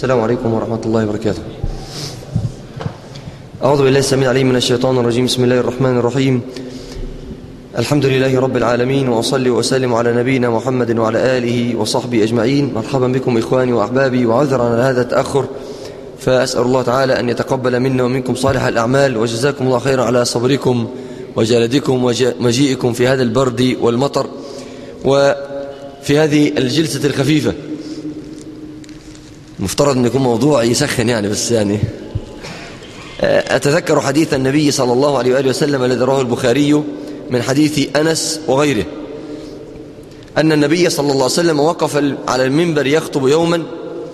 السلام عليكم ورحمة الله وبركاته أعوذ بالله السميع العليم من الشيطان الرجيم بسم الله الرحمن الرحيم الحمد لله رب العالمين وأصلي وأسلم على نبينا محمد وعلى آله وصحبه أجمعين مرحبا بكم إخواني وأحبابي وعذرا على هذا التأخر فأسأل الله تعالى أن يتقبل منا ومنكم صالح الأعمال وجزاكم الله خيرا على صبركم وجلدكم ومجيئكم في هذا البرد والمطر وفي هذه الجلسة الخفيفة مفترض أن يكون موضوع يسخن يعني بس يعني أتذكر حديث النبي صلى الله عليه وآله وسلم الذي رواه البخاري من حديث أنس وغيره أن النبي صلى الله عليه وسلم وقف على المنبر يخطب يوما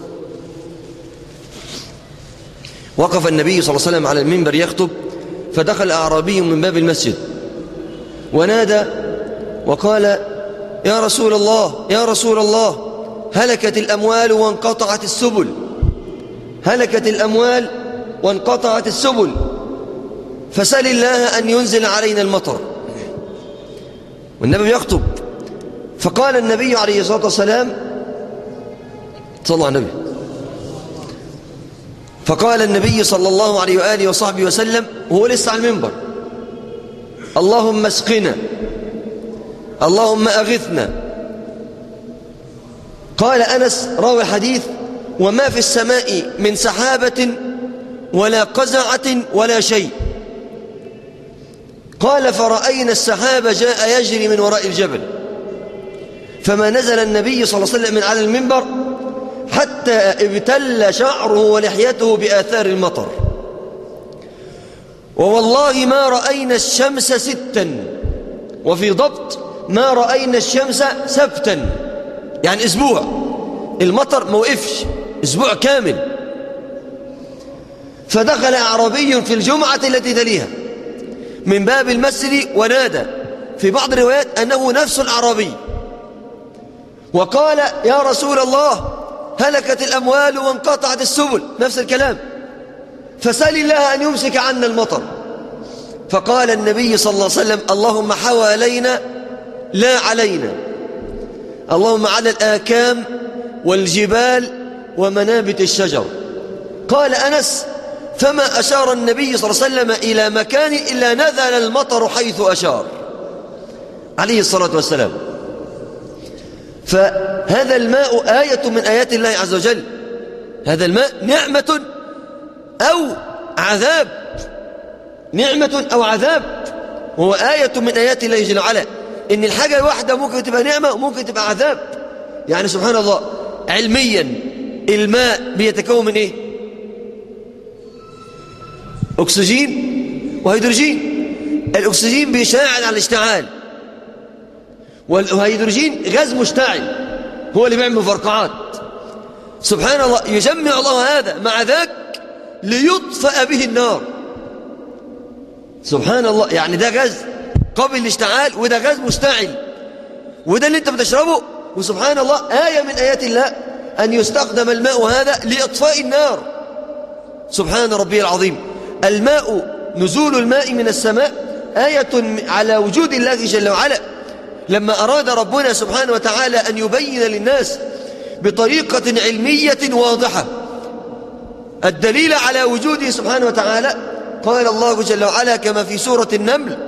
وقف النبي صلى الله عليه وسلم على المنبر يخطب فدخل أعرابي من باب المسجد ونادى وقال يا رسول الله يا رسول الله هلكت الأموال وانقطعت السبل هلكت الأموال وانقطعت السبل فسل الله أن ينزل علينا المطر والنبي يخطب فقال النبي عليه الصلاة والسلام صلى على النبي فقال النبي صلى الله عليه وآله وصحبه وسلم وهو لسه على المنبر اللهم اسقنا اللهم أغثنا قال أنس راوي الحديث وما في السماء من سحابة ولا قزعة ولا شيء قال فرأينا السحاب جاء يجري من وراء الجبل فما نزل النبي صلى الله عليه وسلم من على المنبر حتى ابتل شعره ولحيته بآثار المطر ووالله ما رأينا الشمس ستا وفي ضبط ما رأينا الشمس سبتا يعني اسبوع المطر ما وقفش اسبوع كامل فدخل أعرابي في الجمعة التي تليها من باب المسجد ونادى في بعض الروايات أنه نفس الأعرابي وقال يا رسول الله هلكت الأموال وانقطعت السبل نفس الكلام فسأل الله أن يمسك عنا المطر فقال النبي صلى الله عليه وسلم اللهم حوالينا لا علينا اللهم على الآكام والجبال ومنابت الشجر قال أنس فما أشار النبي صلى الله عليه وسلم إلى مكان إلا نزل المطر حيث أشار عليه الصلاة والسلام فهذا الماء آية من آيات الله عز وجل هذا الماء نعمة أو عذاب نعمة أو عذاب وهو آية من آيات الله جل وعلا إن الحاجة الواحدة ممكن تبقى نعمة وممكن تبقى عذاب يعني سبحان الله علميا الماء بيتكون من إيه أكسجين وهيدروجين الأكسجين بيساعد على الاشتعال والهيدروجين غاز مشتعل هو اللي بيعمل مفرقعات سبحان الله يجمع الله هذا مع ذاك ليطفأ به النار سبحان الله يعني ده غاز قابل للاشتعال وده غاز مشتعل وده اللي انت بتشربه وسبحان الله آية من آيات الله أن يستخدم الماء هذا لإطفاء النار سبحان ربي العظيم الماء نزول الماء من السماء آية على وجود الله جل وعلا لما أراد ربنا سبحانه وتعالى أن يبين للناس بطريقة علمية واضحة الدليل على وجوده سبحانه وتعالى قال الله جل وعلا كما في سورة النمل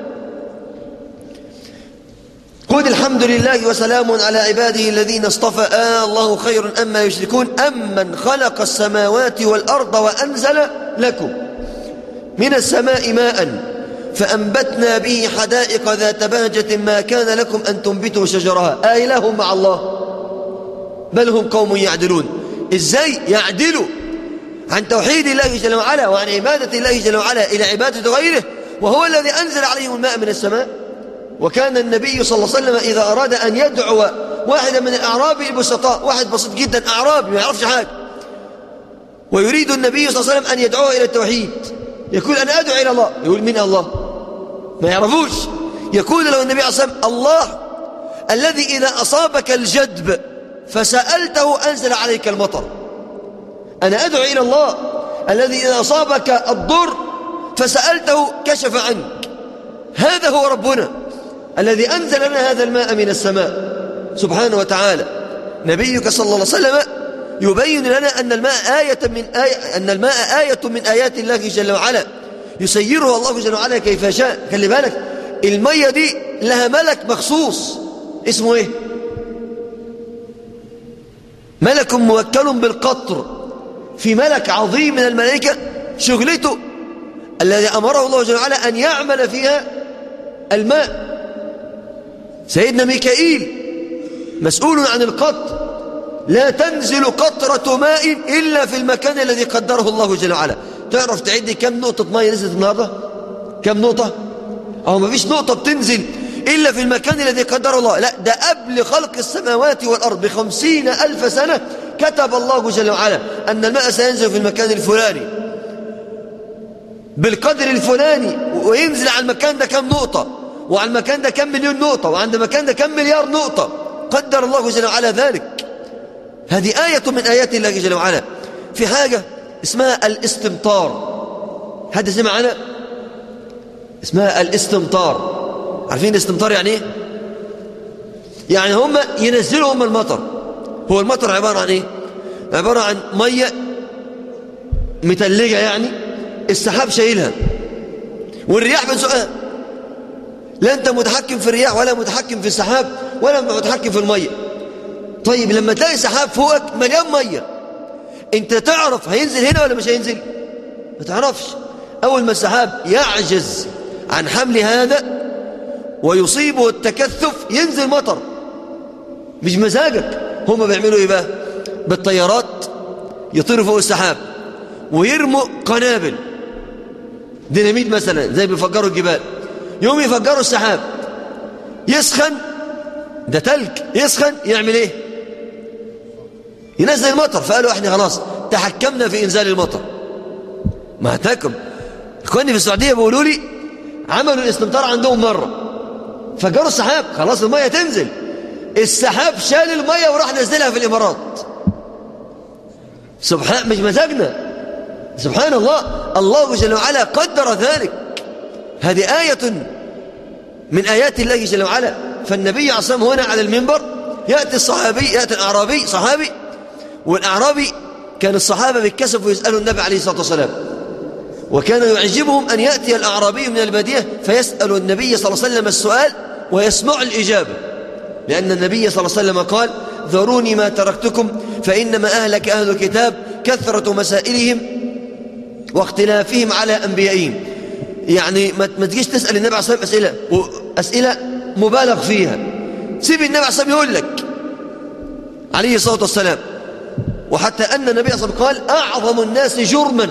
قل الحمد لله وسلام على عباده الذين اصطفى آه الله خير أما يشركون أمن خلق السماوات والأرض وأنزل لكم من السماء ماء فأنبتنا به حدائق ذات بهجة ما كان لكم أن تنبتوا شجرها آإله مع الله بل هم قوم يعدلون إزاي يعدلوا عن توحيد الله جل وعلا وعن عبادة الله جل وعلا إلى عبادة غيره وهو الذي أنزل عليهم الماء من السماء وكان النبي صلى الله عليه وسلم إذا أراد أن يدعو واحدا من الأعراب البسطاء واحد بسيط جدا أعرابي ما يعرفش حاجة ويريد النبي صلى الله عليه وسلم أن يدعوه إلى التوحيد يقول أنا أدعو إلى الله يقول من الله ما يعرفوش يقول له النبي عليه الصلاة والسلام الله الذي إذا أصابك الجدب فسألته أنزل عليك المطر أنا أدعو إلى الله الذي إذا أصابك الضر فسألته كشف عنك هذا هو ربنا الذي أنزل لنا هذا الماء من السماء سبحانه وتعالى نبيك صلى الله عليه وسلم يبين لنا أن الماء آية من آية أن الماء آية من آيات الله جل وعلا يسيرها الله جل وعلا كيف يشاء خلي بالك المية دي لها ملك مخصوص اسمه ايه ملك موكل بالقطر في ملك عظيم من الملائكة شغلته الذي أمره الله جل وعلا أن يعمل فيها الماء سيدنا ميكائيل مسؤول عن القطر لا تنزل قطرة ماء إلا في المكان الذي قدره الله جل وعلا تعرف تعد كم نقطة ماء نزلت النهاردة كم نقطة أو ما فيش نقطة بتنزل إلا في المكان الذي قدره الله لا ده قبل خلق السماوات والأرض بخمسين ألف سنة كتب الله جل وعلا أن الماء سينزل في المكان الفلاني بالقدر الفلاني وينزل على المكان ده كم نقطة وعلى المكان ده كم مليون نقطة وعند المكان ده كم مليار نقطة قدر الله جل وعلا ذلك هذه آية من آيات الله جل وعلا في حاجة اسمها الاستمطار حد سمع عنها اسمها الاستمطار عارفين الاستمطار يعني ايه يعني هم ينزلوا هم المطر هو المطر عبارة عن ايه عبارة عن مية متلجة يعني السحاب شايلها والرياح بتزقها لا انت متحكم في الرياح ولا متحكم في السحاب ولا متحكم في المية طيب لما تلاقي سحاب فوقك مليان مية انت تعرف هينزل هنا ولا مش هينزل ما تعرفش اول ما السحاب يعجز عن حمل هذا ويصيبه التكثف ينزل مطر مش مزاجك هم بيعملوا ايه بقى بالطيارات يطيروا فوق السحاب ويرموا قنابل ديناميت مثلا زي بيفجروا الجبال يوم يفجروا السحاب يسخن ده تلج يسخن يعمل ايه ينزل المطر فقالوا احنا خلاص تحكمنا في انزال المطر ما هتاكم اخواني في السعوديه بيقولوا لي عملوا الاستمطار عندهم مره فجروا السحاب خلاص الميه تنزل السحاب شال الميه وراح نزلها في الامارات سبحان مش مزاجنا سبحان الله الله جل وعلا قدر ذلك هذه آية من آيات الله جل وعلا فالنبي عصام هنا على المنبر يأتي الصحابي يأتي الأعرابي صحابي والأعرابي كان الصحابة بالكسف ويسألوا النبي عليه الصلاة والسلام وكان يعجبهم أن يأتي الأعرابي من البادية فيسأل النبي صلى الله عليه وسلم السؤال ويسمع الإجابة لأن النبي صلى الله عليه وسلم قال ذروني ما تركتكم فإنما أهلك أهل الكتاب كثرة مسائلهم واختلافهم على أنبيائهم يعني ما تجيش تسأل النبي عليه الصلاة والسلام أسئلة أسئلة مبالغ فيها سيب النبي عليه الصلاة والسلام يقول لك عليه الصلاة والسلام وحتى أن النبي صلى الله عليه وسلم قال أعظم الناس جرما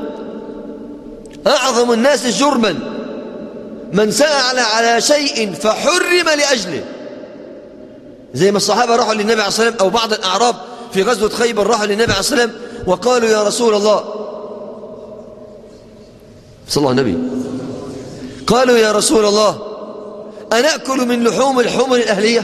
أعظم الناس جرما من سأل على شيء فحرم لأجله زي ما الصحابة راحوا للنبي عليه الصلاة والسلام أو بعض الأعراب في غزوة خيبر راحوا للنبي عليه الصلاة والسلام وقالوا يا رسول الله صلى الله عليه النبي قالوا يا رسول الله أنأكل من لحوم الحمر الأهلية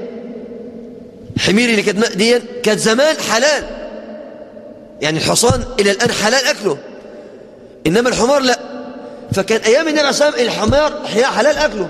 حمير اللي كانت دي كانت زمان حلال يعني الحصان إلى الآن حلال أكله إنما الحمار لا فكان أيام النبي عليه الصلاة والسلام الحمار حلال أكله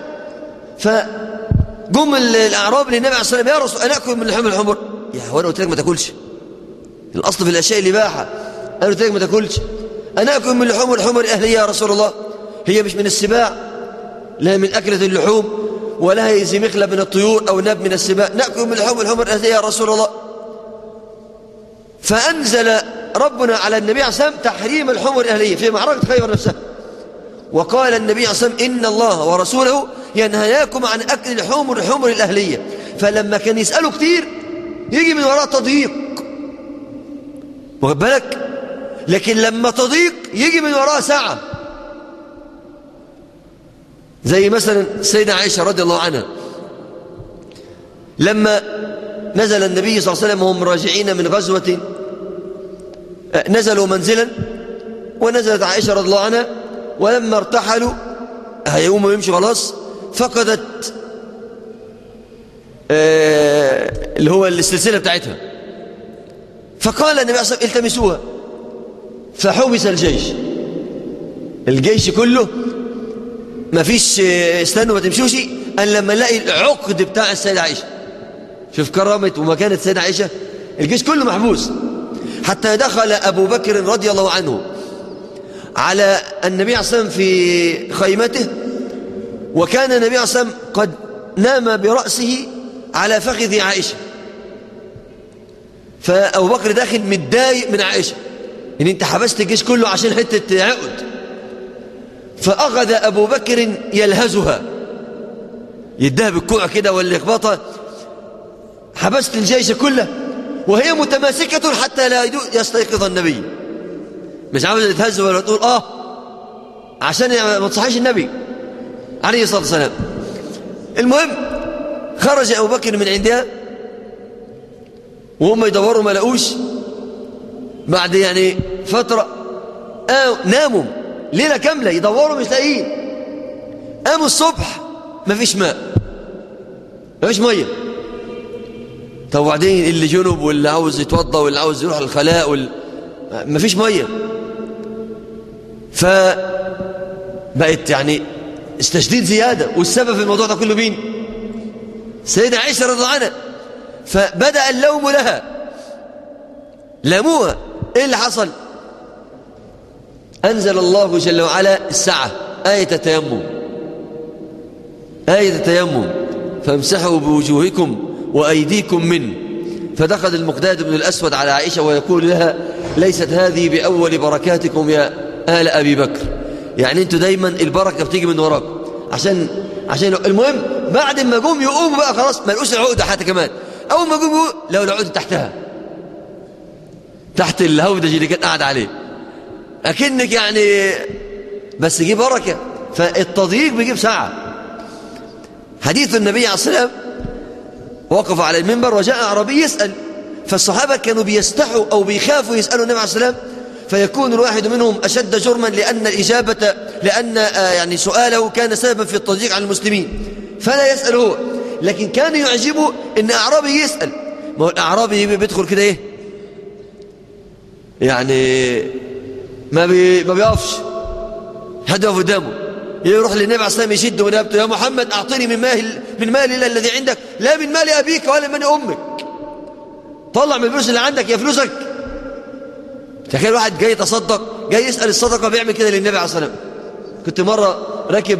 فجم الأعراب للنبي عليه الصلاة والسلام يا رسول أنا أكل من لحوم الحمر يا هو أنا قلت لك ما تاكلش الأصل في الأشياء اللي باحة أنا قلت لك ما تاكلش أنا أكل من لحوم الحمر الأهلية يا رسول الله هي مش من السباع لا من أكلة اللحوم ولا هي زي مخلب من الطيور أو نب من السباع نأكل من لحوم الحمر الأهلية يا رسول الله فأنزل ربنا على النبي عليه الصلاة والسلام تحريم الحمر الأهلية في معركة خيبر نفسها وقال النبي عليه الصلاة والسلام إن الله ورسوله ينهياكم عن أكل الحمر الحمر الأهلية فلما كان يسأله كتير يجي من وراء تضييق واخد بالك لكن لما تضيق يجي من وراء ساعة زي مثلا السيدة عائشة رضي الله عنها لما نزل النبي صلى الله عليه وسلم وهم راجعين من غزوة نزلوا منزلا ونزلت عائشة رضي الله عنها ولما ارتحلوا هيقوموا يمشوا خلاص فقدت آه اللي هو السلسلة بتاعتها فقال النبي صلى الله عليه وسلم التمسوها فحبس الجيش الجيش كله ما فيش استنوا ما تمشوش أن لما نلاقي العقد بتاع السيدة عائشة شوف كرامة ومكانة السيدة عائشة الجيش كله محبوس حتى دخل أبو بكر رضي الله عنه على النبي عليه الصلاة والسلام في خيمته وكان النبي عليه الصلاة والسلام قد نام برأسه على فخذ عائشة فأبو بكر داخل متضايق من عائشة إن أنت حبست الجيش كله عشان حتة عقد فأخذ أبو بكر يلهزها يديها بالكوع كده واللخبطة حبست الجيش كله وهي متماسكة حتى لا يستيقظ النبي مش عاوزة تتهز ولا تقول آه عشان ما تصحيش النبي عليه الصلاة والسلام المهم خرج أبو بكر من عندها وهم يدوروا ما لقوش بعد يعني فترة آه ناموا ليلة كاملة يدوروا مش لاقيين قاموا الصبح ما فيش ماء ما فيش مية طب وبعدين اللي جنب واللي عاوز يتوضى واللي عاوز يروح الخلاء وال... ما فيش مية فبقت يعني استشديد زيادة والسبب في الموضوع ده كله مين سيدة عائشة رضي الله عنها فبدأ اللوم لها لاموها ايه اللي حصل أنزل الله جل وعلا السعة آية التيمم آية التيمم فامسحوا بوجوهكم وأيديكم منه فدخل المقداد بن الأسود على عائشة ويقول لها ليست هذه بأول بركاتكم يا آل أبي بكر يعني انتوا دايما البركة بتيجي من وراكم عشان عشان المهم بعد ما جم يقوموا بقى خلاص ما لقوش العقدة حتى كمان أول ما جم لو العقدة تحتها تحت الهودج اللي كانت قاعد عليه أكنك يعني بس يجيب بركة فالتضييق بيجيب ساعة حديث النبي عليه الصلاة والسلام وقف على المنبر وجاء أعرابي يسأل فالصحابة كانوا بيستحوا أو بيخافوا يسألوا النبي عليه الصلاة والسلام فيكون الواحد منهم أشد جرما لأن الإجابة لأن يعني سؤاله كان سببا في التضييق على المسلمين فلا يسأل هو لكن كان يعجبه أن أعرابي يسأل ما هو الأعرابي بيدخل كده إيه يعني ما بي ما بيقفش حد يقف قدامه يروح للنبي عليه الصلاه والسلام يشد ونابته يا محمد اعطني من مال من مال الله الذي عندك لا من مال ابيك ولا من امك طلع من الفلوس اللي عندك يا فلوسك تخيل واحد جاي يتصدق جاي يسال الصدقه بيعمل كده للنبي عليه الصلاه والسلام كنت مره راكب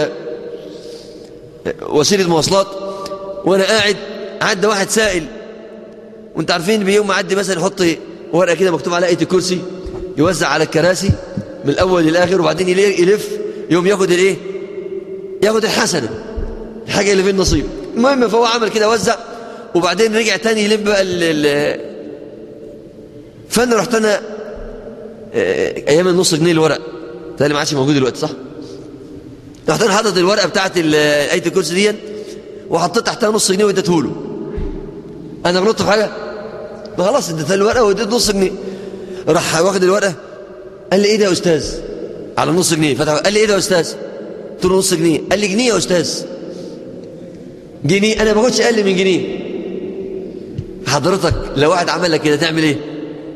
وسيله مواصلات وانا قاعد عدى واحد سائل وانت عارفين بيوم معدي مثلا يحط ورقه كده مكتوب عليها ايه الكرسي يوزع على الكراسي من الاول للاخر وبعدين يلف يوم ياخد الايه ياخد الحسنه الحاجه اللي في النصيب المهم فهو عمل كده وزع وبعدين رجع تاني يلم بقى ال فانا رحت انا ايام النص جنيه الورق ده ما عادش موجود دلوقتي صح رحت انا حاطط الورقه بتاعت ايه الكرسي دي وحطيت تحتها نص جنيه واديته له انا غلطت في حاجه ما خلاص اديت الورقه واديت نص جنيه راح واخد الورقه قال لي ايه ده يا استاذ على نص جنيه فتح قال لي ايه ده يا استاذ قلت له نص جنيه قال لي جنيه يا استاذ جنيه انا ما باخدش اقل من جنيه حضرتك لو واحد عمل لك كده تعمل ايه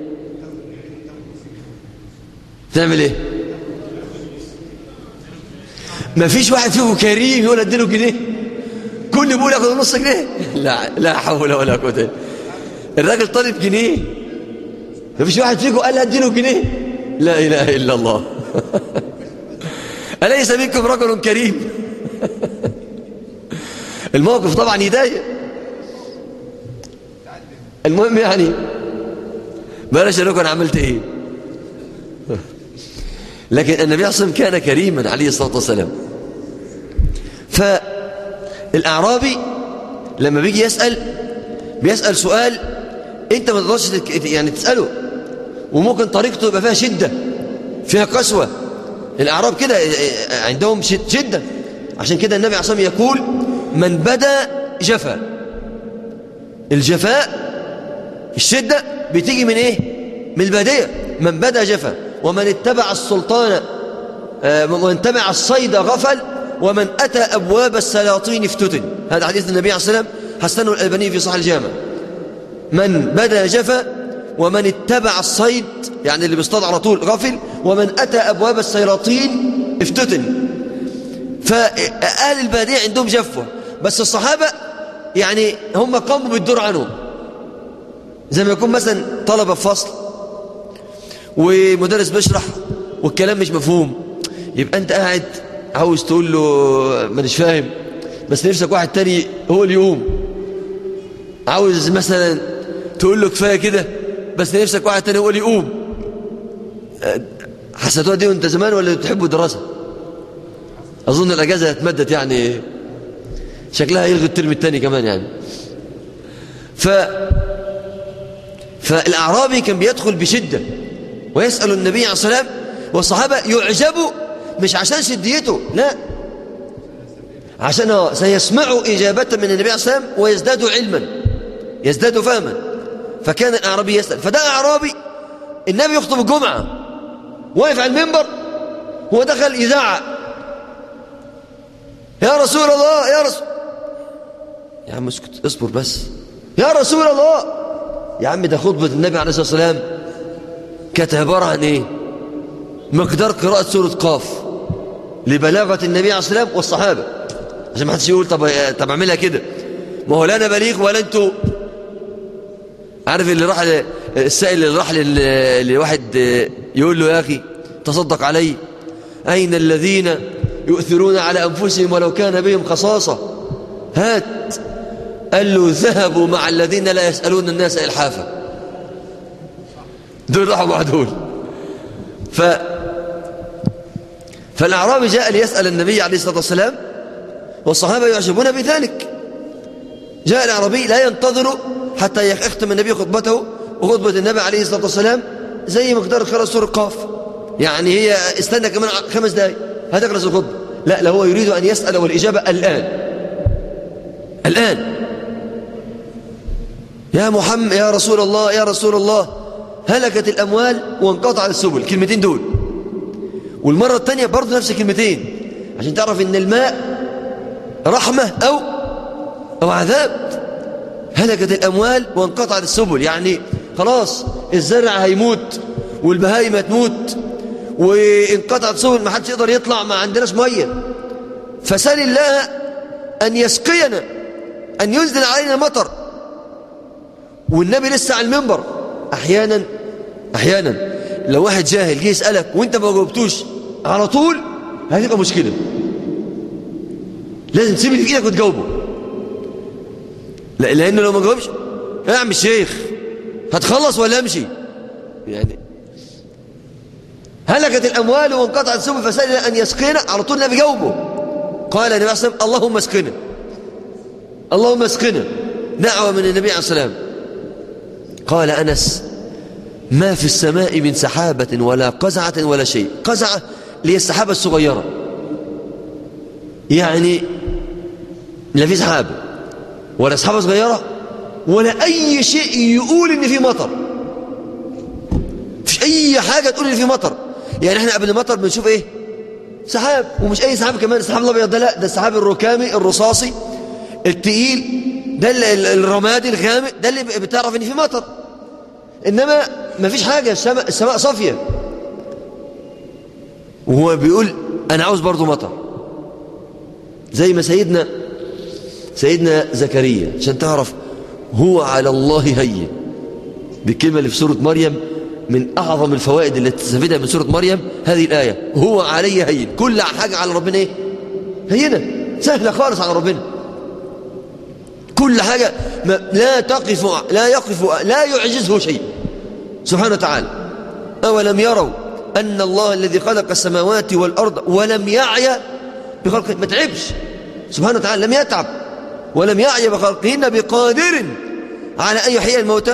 تعمل ايه ما فيش واحد فيكم كريم يقول اديله جنيه كل بيقول ياخد نص جنيه لا لا حول ولا قوه الا الراجل طالب جنيه ما فيش واحد فيكم قال اديله جنيه لا اله الا الله أليس منكم رجل كريم الموقف طبعا يضايق المهم يعني بلاش اقول انا عملت ايه لكن النبي صلى الله عليه وسلم كان كريما عليه الصلاه والسلام فالاعرابي لما بيجي يسال بيسال سؤال انت ما تقدرش يعني تساله وممكن طريقته يبقى فيها شده فيها قسوه الاعراب كده عندهم شده عشان كده النبي عليه الصلاه والسلام يقول من بدا جفا الجفاء الشده بتيجي من ايه من الباديه من بدا جفا ومن اتبع السلطان ومن اتبع الصيد غفل ومن اتى ابواب السلاطين افتتن هذا حديث النبي عليه الصلاه والسلام حسنه الالباني في صحيح الجامع من بدا جفا ومن اتبع الصيد يعني اللي بيصطاد على طول غفل ومن أتى أبواب السيراطين افتتن فأهل البادية عندهم جفوة بس الصحابة يعني هم قاموا بالدور عنهم زي ما يكون مثلا طلبة في فصل ومدرس بيشرح والكلام مش مفهوم يبقى انت قاعد عاوز تقول له مانيش فاهم بس نفسك واحد تاني هو اللي يقوم عاوز مثلا تقول له كفايه كده بس نفسك واحد تاني هو اللي يقوم حسيتوها دي وانت زمان ولا بتحبوا الدراسه اظن الاجازه اتمدت يعني شكلها يلغي الترم الثاني كمان يعني ف فالاعرابي كان بيدخل بشده ويسال النبي عليه الصلاه والسلام والصحابه يعجبوا مش عشان شديته لا عشان سيسمعوا إجابة من النبي عليه الصلاة والسلام ويزدادوا علما يزدادوا فهما فكان الأعرابي يسأل فده أعرابي النبي يخطب الجمعة واقف على المنبر هو دخل إذاعة يا رسول الله يا رسول يا عم اسكت اصبر بس يا رسول الله يا عم ده خطبة النبي عليه الصلاة والسلام كانت عبارة عن ايه مقدار قراءة سورة قاف لبلاغة النبي عليه الصلاة والسلام والصحابة عشان ما حدش يقول طب طب اعملها كده ما هو لا انا بليغ ولا انتوا عارف اللي راح السائل اللي راح لواحد يقول له يا اخي تصدق علي اين الذين يؤثرون على انفسهم ولو كان بهم خصاصه هات قال له ذهبوا مع الذين لا يسالون الناس الحافا دول راحوا مع دول ف فالاعرابي جاء ليسال النبي عليه الصلاه والسلام والصحابة يعجبون بذلك جاء العربي لا ينتظر حتى يختم النبي خطبته وخطبة النبي عليه الصلاة والسلام زي مقدار قراءة سورة قاف يعني هي استنى كمان خمس دقايق هتقرأ الخطبة لا لا هو يريد أن يسأل والإجابة الآن الآن يا محمد يا رسول الله يا رسول الله هلكت الأموال وانقطع السبل كلمتين دول والمرة الثانية برضه نفس الكلمتين عشان تعرف ان الماء رحمة أو أو عذاب هلكت الأموال وانقطعت السبل يعني خلاص الزرع هيموت والبهايم هتموت وانقطعت السبل ما حدش يقدر يطلع ما عندناش مية فسال الله أن يسقينا أن ينزل علينا مطر والنبي لسه على المنبر أحيانا أحيانا لو واحد جاهل جه يسألك وانت ما جاوبتوش على طول هتبقى مشكلة لازم تسيب اللي في ايدك وتجاوبه لا لانه لو ما جاوبش يا عم الشيخ هتخلص ولا امشي يعني هلكت الاموال وانقطعت السبل فسال ان يسقينا على طول النبي جاوبه قال النبي عليه الصلاه والسلام اللهم اسقنا اللهم اسقنا دعوه من النبي عليه الصلاه والسلام قال انس ما في السماء من سحابه ولا قزعه ولا شيء قزعه اللي هي السحابه الصغيره يعني لا في سحابة ولا سحابة صغيرة ولا أي شيء يقول إن في مطر مفيش أي حاجة تقول إن في مطر يعني إحنا قبل المطر بنشوف إيه سحاب ومش أي سحاب كمان السحاب الأبيض ده لا ده السحاب الركامي الرصاصي التقيل ده الرمادي الغامق ده اللي بتعرف إن في مطر إنما مفيش حاجة السماء, السماء صافية وهو بيقول أنا عاوز برضو مطر زي ما سيدنا سيدنا زكريا عشان تعرف هو على الله هين دي الكلمة اللي في سورة مريم من أعظم الفوائد اللي تستفيدها من سورة مريم هذه الآية هو علي هين كل حاجة على ربنا إيه هينة سهلة خالص على ربنا كل حاجة ما لا تقف لا يقف لا يعجزه شيء سبحانه وتعالى أولم يروا أن الله الذي خلق السماوات والأرض ولم يعي بخلقه ما تعبش سبحانه وتعالى لم يتعب ولم يعي بخلقهن بقادر على أن يحيي الموتى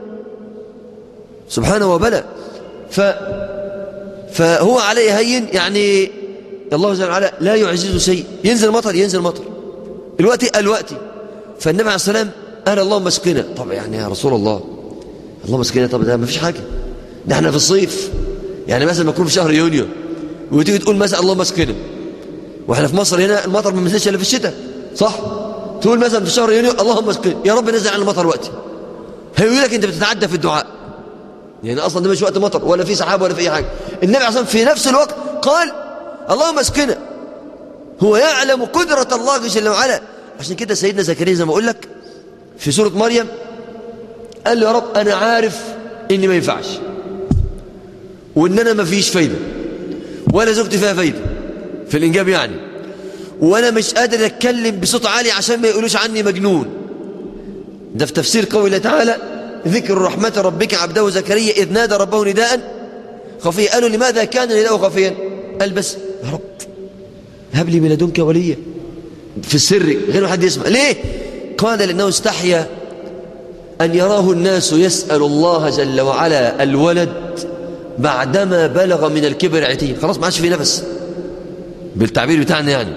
سبحانه وبلى ف فهو عليه هين يعني الله جل وعلا لا يعجزه شيء ينزل مطر ينزل مطر الوقت الوقت فالنبي عليه السلام قال اللهم اسقنا طب يعني يا رسول الله اللهم اسقنا طب ده ما فيش حاجه ده احنا في الصيف يعني مثلا ما يكون في شهر يونيو وتيجي تقول مثلا اللهم اسقنا واحنا في مصر هنا المطر ما بينزلش الا في الشتاء صح تقول مثلا في شهر يونيو اللهم اسقنا يا رب نزل على المطر وقتي هيقول لك انت بتتعدى في الدعاء يعني اصلا ده مش وقت مطر ولا في سحاب ولا في اي حاجه النبي عليه الصلاه في نفس الوقت قال اللهم اسقنا هو يعلم قدره الله جل وعلا عشان كده سيدنا زكريا زي ما اقول لك في سوره مريم قال له يا رب انا عارف اني ما ينفعش وان انا ما فيش فايدة ولا زوجتي فيها فايدة في الانجاب يعني وانا مش قادر اتكلم بصوت عالي عشان ما يقولوش عني مجنون ده في تفسير قوله تعالى ذكر رحمة ربك عبده زكريا إذ نادى ربه نداء خفيا قالوا لماذا كان نداءه خفيا قال بس يا رب هب لي من لدنك وليا في السر غير ما حد يسمع ليه قال لأنه استحيا أن يراه الناس يسأل الله جل وعلا الولد بعدما بلغ من الكبر عتيه خلاص ما عادش في نفس بالتعبير بتاعنا يعني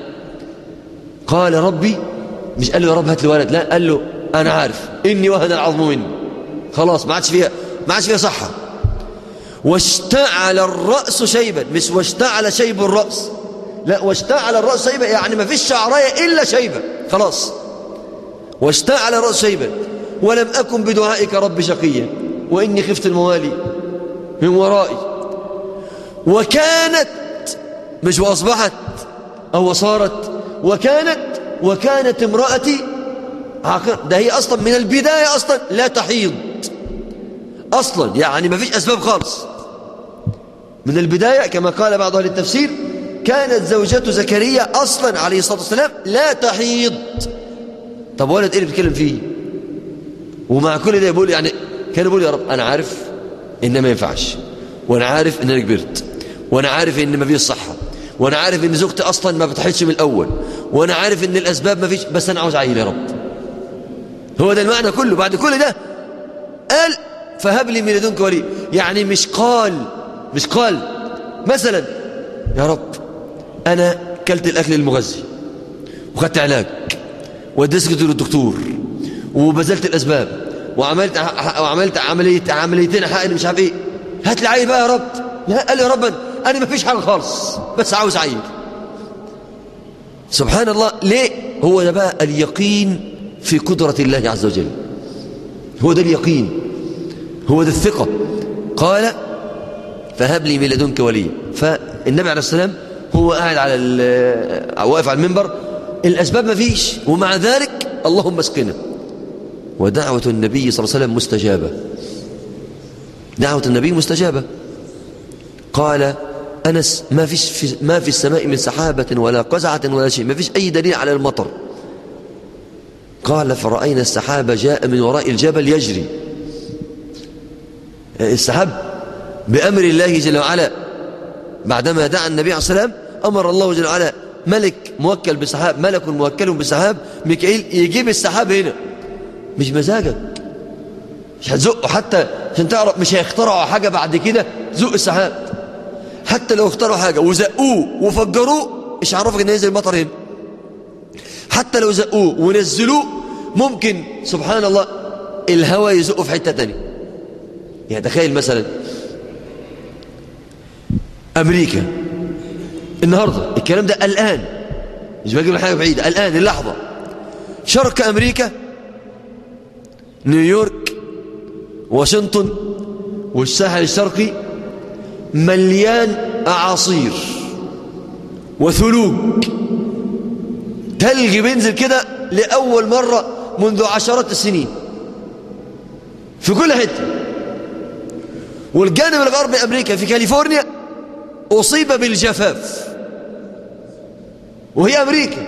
قال ربي مش قال له يا رب هات لي ولد لا قال له أنا عارف إني وهن العظم مني خلاص ما عادش فيها ما عادش فيها صحة واشتعل الرأس شيبا مش واشتعل شيب الرأس لا واشتعل الرأس شيبا يعني ما فيش شعراية إلا شيبة خلاص واشتعل الرأس شيبا ولم أكن بدعائك رب شقيا وإني خفت الموالي من ورائي وكانت مش وأصبحت أو صارت وكانت وكانت امرأتي عاقر ده هي أصلا من البداية أصلا لا تحيض أصلا يعني ما فيش أسباب خالص من البداية كما قال بعض أهل التفسير كانت زوجة زكريا أصلا عليه الصلاة والسلام لا تحيض طب ولد إيه اللي بيتكلم فيه ومع كل ده يقول يعني كان يقول يا رب أنا عارف إن ما ينفعش وأنا عارف إن أنا كبرت وأنا عارف إن ما فيش صحة وأنا عارف إن زوجتي أصلا ما بتحيضش من الأول وأنا عارف إن الأسباب ما فيش بس أنا عاوز عيل يا رب هو ده المعنى كله بعد كل ده قال فهب لي من لدنك ولي يعني مش قال مش قال مثلا يا رب أنا كلت الأكل المغذي وخدت علاج ودسكت للدكتور وبذلت الأسباب وعملت وعملت عملية عمليتين حقن مش عارف ايه هات لي عيل بقى يا رب لا قال لي يا رب أنا ما فيش حاجة خالص بس عاوز عيل سبحان الله ليه هو ده بقى اليقين في قدرة الله عز وجل هو ده اليقين هو ده الثقة قال فهب لي من لدنك وليا فالنبي عليه السلام هو قاعد على واقف على المنبر الأسباب ما فيش ومع ذلك اللهم اسقنا ودعوة النبي صلى الله عليه وسلم مستجابة دعوة النبي مستجابة قال أنس ما فيش في ما في السماء من سحابة ولا قزعة ولا شيء ما فيش أي دليل على المطر قال فرأينا السحاب جاء من وراء الجبل يجري السحاب بأمر الله جل وعلا بعدما دعا النبي عليه السلام أمر الله جل وعلا ملك موكل بسحاب ملك موكل بسحاب ميكائيل يجيب السحاب هنا مش مزاجك مش هتزقه حتى عشان تعرف مش هيخترعوا حاجة بعد كده زق السحاب حتى لو اخترعوا حاجة وزقوه وفجروه مش عرفك ان ينزل المطر هنا حتى لو زقوه ونزلوه ممكن سبحان الله الهواء يزقه في حتة تانية يعني تخيل مثلا أمريكا النهاردة الكلام ده الآن مش بجيب حاجة بعيدة الآن اللحظة شرق أمريكا نيويورك واشنطن والساحل الشرقي مليان أعاصير وثلوج تلج بينزل كده لأول مرة منذ عشرات السنين في كل حتة والجانب الغربي أمريكا في كاليفورنيا أصيب بالجفاف وهي أمريكا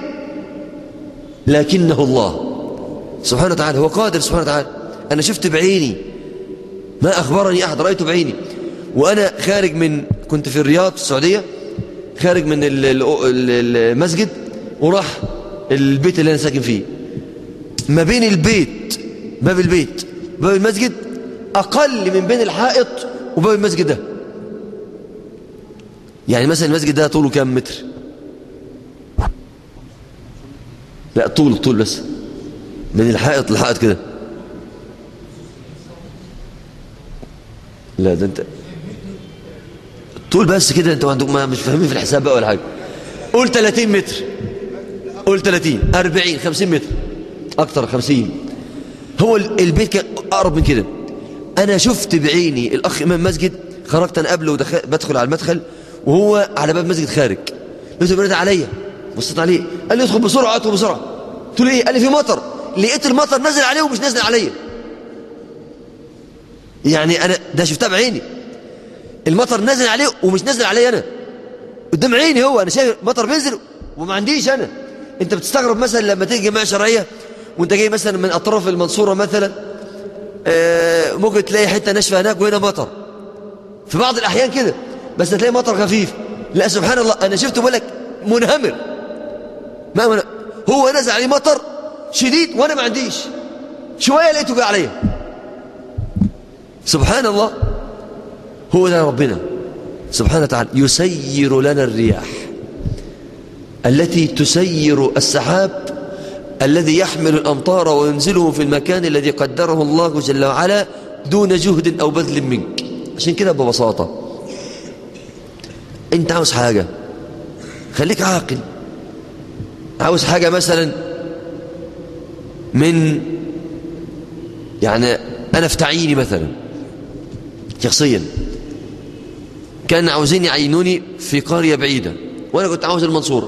لكنه الله سبحانه وتعالى هو قادر سبحانه وتعالى أنا شفت بعيني ما أخبرني أحد رأيته بعيني وأنا خارج من كنت في الرياض في السعودية خارج من المسجد وراح البيت اللي أنا ساكن فيه ما بين البيت باب البيت باب المسجد أقل من بين الحائط وباب المسجد ده يعني مثلا المسجد ده طوله كام متر لا طول طول بس من الحائط للحائط كده لا ده انت طول بس كده انتوا عندكم ما مش فاهمين في الحساب بقى ولا حاجه قول 30 متر قول 30 40 50 متر اكتر 50 هو البيت كان اقرب من كده انا شفت بعيني الاخ امام مسجد خرجت انا قبله ودخل بدخل على المدخل وهو على باب مسجد خارج لقيته بينادي عليا بصيت عليه قال لي ادخل بسرعه ادخل بسرعه قلت له ايه قال لي في مطر لقيت المطر نازل عليه ومش نازل عليا يعني انا ده شفتها بعيني المطر نازل عليه ومش نازل علي أنا قدام عيني هو أنا شايف مطر بينزل وما عنديش أنا أنت بتستغرب مثلا لما تيجي جماعة شرعية وأنت جاي مثلا من أطراف المنصورة مثلا آه، ممكن تلاقي حتة ناشفة هناك وهنا مطر في بعض الأحيان كده بس هتلاقي مطر خفيف لا سبحان الله أنا شفته بقول لك منهمر ما من... هو نزل عليه مطر شديد وأنا ما عنديش شوية لقيته جاء عليا سبحان الله هو ده ربنا سبحانه وتعالى يسير لنا الرياح التي تسير السحاب الذي يحمل الأمطار وينزله في المكان الذي قدره الله جل وعلا دون جهد أو بذل منك عشان كده ببساطة انت عاوز حاجة خليك عاقل عاوز حاجة مثلا من يعني أنا في تعييني مثلا شخصيا كان عاوزين يعينوني في قرية بعيدة وأنا كنت عاوز المنصورة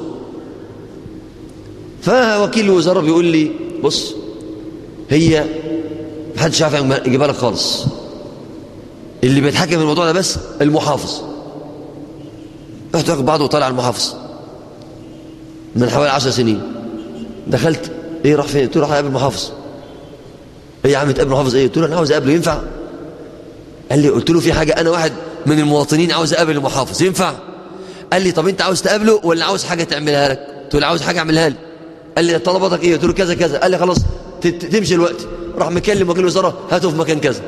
فوكيل الوزارة بيقول لي بص هي محدش عارف يجيبها لك خالص اللي بيتحكم في الموضوع ده بس المحافظ رحت واخد بعضه وطالع المحافظ من حوالي عشر سنين دخلت ايه راح فين قلت له راح اقابل المحافظ ايه يا عم تقابل المحافظ ايه قلت له انا عاوز اقابله ينفع قال لي قلت له في حاجه انا واحد من المواطنين عاوز اقابل المحافظ ينفع قال لي طب انت عاوز تقابله ولا عاوز حاجه تعملها لك قلت له عاوز حاجه اعملها لي قال لي طلباتك ايه قلت له كذا كذا قال لي خلاص تمشي الوقت راح مكلم وكيل الوزاره هاته في مكان كذا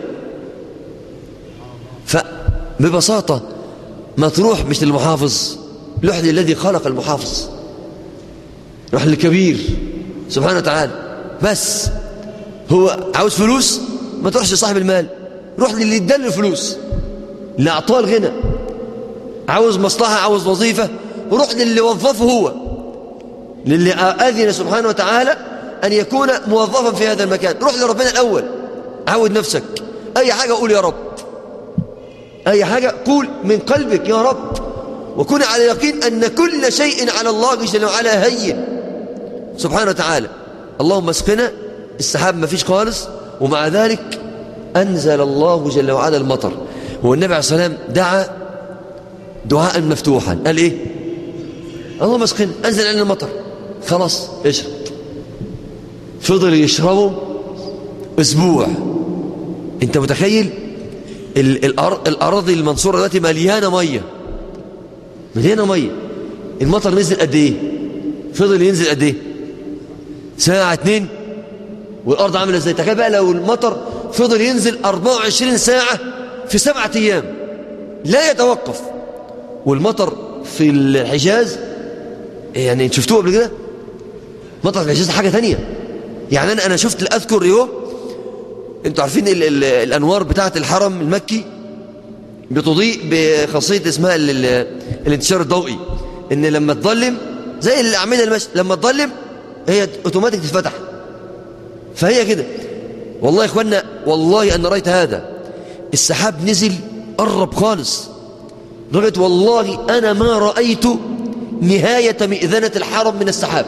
فببساطه ما تروح مش للمحافظ روح للذي خلق المحافظ روح للكبير سبحانه وتعالى بس هو عاوز فلوس ما تروحش لصاحب المال روح للي اداله الفلوس اللي اعطاه الغنى عاوز مصلحه عاوز وظيفه روح للي وظفه هو للي اذن سبحانه وتعالى ان يكون موظفا في هذا المكان روح لربنا الاول عود نفسك اي حاجه قول يا رب أي حاجة قول من قلبك يا رب وكن على يقين أن كل شيء على الله جل وعلا هين سبحانه وتعالى اللهم اسقنا السحاب ما فيش خالص ومع ذلك أنزل الله جل وعلا المطر هو النبي عليه الصلاة والسلام دعا دعاء مفتوحا قال إيه اللهم اسقنا أنزل علينا المطر خلاص اشرب فضل يشربه أسبوع أنت متخيل الأراضي المنصورة دلوقتي مليانة مية مليانة مية المطر نزل قد ايه فضل ينزل قد ايه ساعة اتنين والأرض عاملة ازاي تخيل بقى لو المطر فضل ينزل 24 ساعة في سبعة أيام لا يتوقف والمطر في الحجاز يعني شفتوه قبل كده مطر في الحجاز حاجة ثانيه يعني أنا, أنا شفت أذكر يوم انتوا عارفين ال ال الانوار بتاعه الحرم المكي بتضيء بخاصيه اسمها ال ال الانتشار الضوئي ان لما تظلم زي الاعمده المشي لما تظلم هي اوتوماتيك تتفتح فهي كده والله يا اخوانا والله انا رايت هذا السحاب نزل قرب خالص لغايه والله انا ما رايت نهايه مئذنه الحرم من السحاب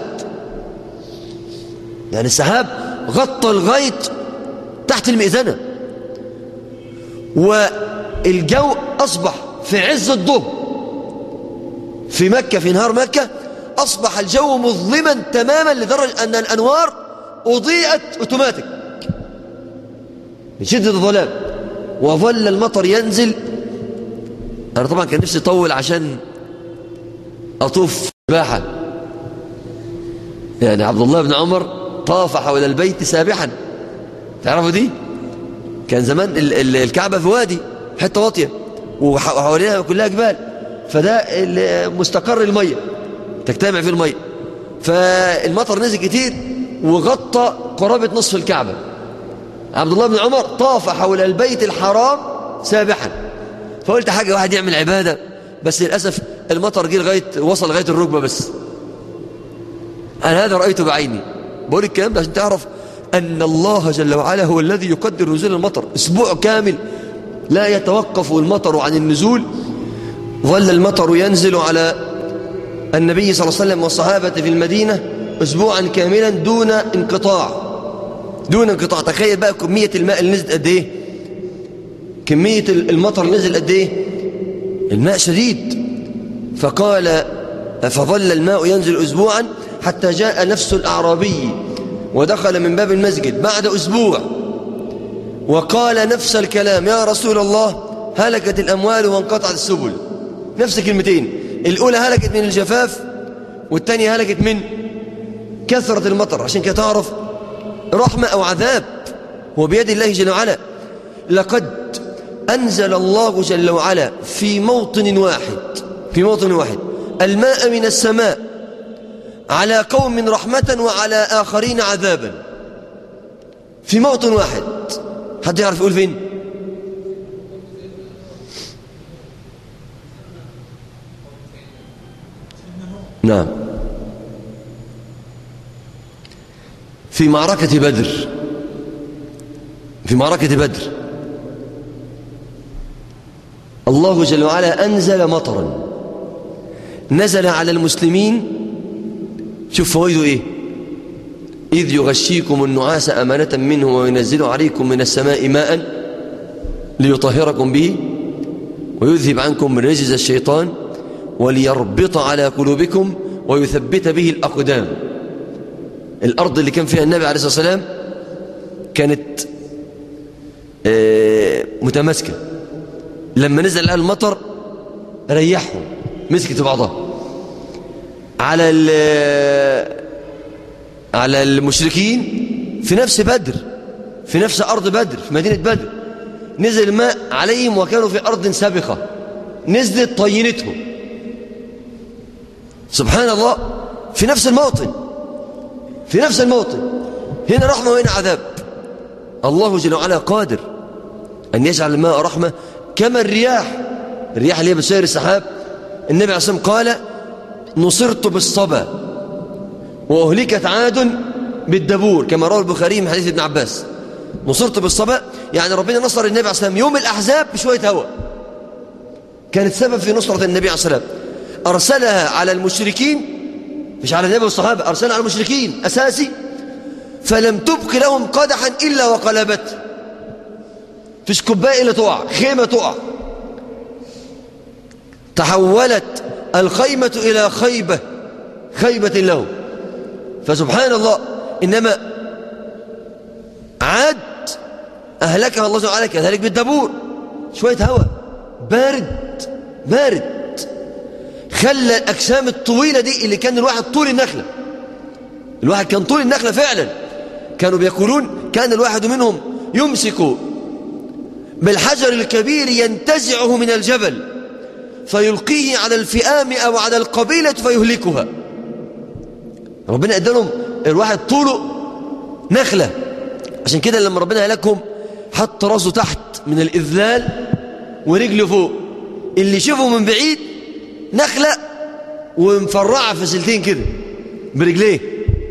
يعني السحاب غطى لغايه تحت المئذنة والجو أصبح في عز الظهر في مكة في نهار مكة أصبح الجو مظلما تماما لدرجة أن الأنوار أضيئت أوتوماتيك من شدة الظلام وظل المطر ينزل أنا طبعا كان نفسي أطول عشان أطوف سباحة يعني عبد الله بن عمر طاف حول البيت سابحا تعرفوا دي كان زمان ال ال الكعبة في وادي حتة واطية وحواليها كلها جبال فده مستقر المية تجتمع فيه المية فالمطر نزل كتير وغطى قرابة نصف الكعبة عبد الله بن عمر طاف حول البيت الحرام سابحا فقلت حاجة واحد يعمل عبادة بس للأسف المطر جه لغاية وصل لغاية الركبة بس أنا هذا رأيته بعيني بقول الكلام ده عشان تعرف أن الله جل وعلا هو الذي يقدر نزول المطر أسبوع كامل لا يتوقف المطر عن النزول ظل المطر ينزل على النبي صلى الله عليه وسلم والصحابة في المدينة أسبوعا كاملا دون انقطاع دون انقطاع تخيل بقى كمية الماء اللي نزلت قد ايه كمية المطر اللي نزل قد ايه الماء شديد فقال فظل الماء ينزل أسبوعا حتى جاء نفس الأعرابي ودخل من باب المسجد بعد أسبوع وقال نفس الكلام يا رسول الله هلكت الأموال وانقطعت السبل نفس كلمتين الأولى هلكت من الجفاف والثانية هلكت من كثرة المطر عشان كده تعرف رحمة أو عذاب هو بيد الله جل وعلا لقد أنزل الله جل وعلا في موطن واحد في موطن واحد الماء من السماء على قوم رحمة وعلى آخرين عذابا في موطن واحد حد يعرف يقول فين نعم في معركة بدر في معركة بدر الله جل وعلا أنزل مطرا نزل على المسلمين شوف فوائده إيه إذ يغشيكم النعاس أمانة منه وينزل عليكم من السماء ماء ليطهركم به ويذهب عنكم من رجز الشيطان وليربط على قلوبكم ويثبت به الأقدام الأرض اللي كان فيها النبي عليه الصلاة والسلام كانت متماسكة لما نزل على المطر ريحهم مسكت بعضها على على المشركين في نفس بدر في نفس أرض بدر في مدينة بدر نزل الماء عليهم وكانوا في أرض سابقة نزلت طينتهم سبحان الله في نفس الموطن في نفس الموطن هنا رحمة وهنا عذاب الله جل وعلا قادر أن يجعل الماء رحمة كما الرياح الرياح اللي هي بتسير السحاب النبي عليه الصلاة والسلام قال نصرت بالصبا وأهلكت عاد بالدبور كما روى البخاري من حديث ابن عباس نصرت بالصبا يعني ربنا نصر النبي عليه الصلاة والسلام يوم الأحزاب بشوية هواء كانت سبب في نصرة النبي عليه الصلاة والسلام أرسلها على المشركين مش على النبي والصحابة أرسلها على المشركين أساسي فلم تبق لهم قدحا إلا وقلبت فيش كوباية إلا تقع خيمة تقع تحولت الخيمة إلى خيبة خيبة لهم فسبحان الله إنما عاد أهلكها الله سبحانه وتعالى كذلك بالدبور شوية هواء بارد بارد خلى الأجسام الطويلة دي اللي كان الواحد طول النخلة الواحد كان طول النخلة فعلا كانوا بيقولون كان الواحد منهم يمسك بالحجر الكبير ينتزعه من الجبل فيلقيه على الفئام أو على القبيلة فيهلكها ربنا ادالهم الواحد طوله نخلة عشان كده لما ربنا هلكهم حط راسه تحت من الإذلال ورجله فوق اللي يشوفه من بعيد نخلة ومفرعة فسلتين كده برجليه